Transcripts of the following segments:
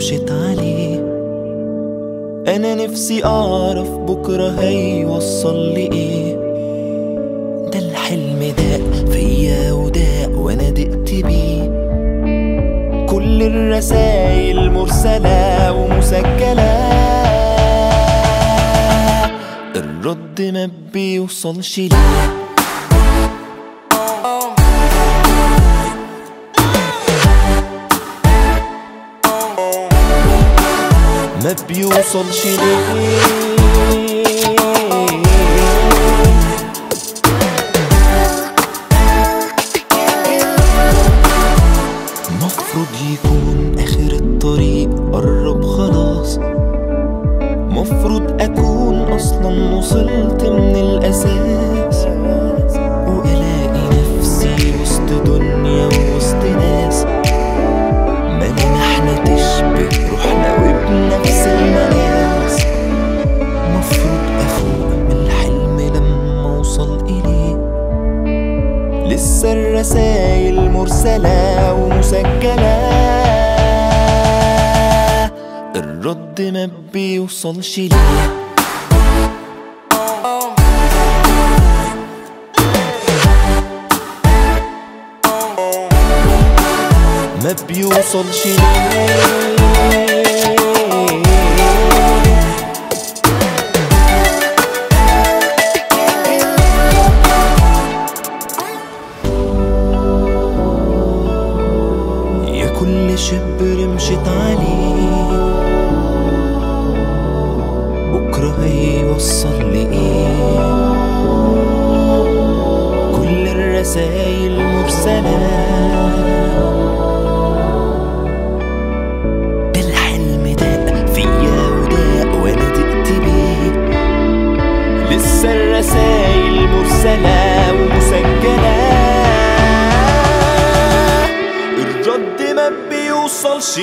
رمشت عليه انا نفسي اعرف بكرة هيوصل لي ايه ده الحلم داق فيا وداق وانا دقت بيه كل الرسايل مرسلة ومسجلة الرد ما بيوصلش ليه ما بيوصلش ليه مفروض يكون اخر الطريق قرب خلاص مفروض اكون اصلا وصلت من الاساس والاقي نفسي وسط دنيا ووسط ناس ملامحنا تشبه روحنا وبنفس المقاس مفروض افوق من الحلم لما اوصل اليه لسه الرسايل مرسلة ومسجلة الرد ما بيوصلش ليه ما بيوصلش ليه يا كل شبر مشيت عليه بكرة هيوصل لي ايه كل الرسايل مرسلة ده الحلم داق فيا وداق وانا دقت بيه لسه الرسايل مرسلة ومسجلة الرد ما بيوصلش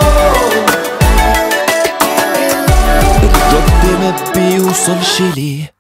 الرد ما بيوصلش ليه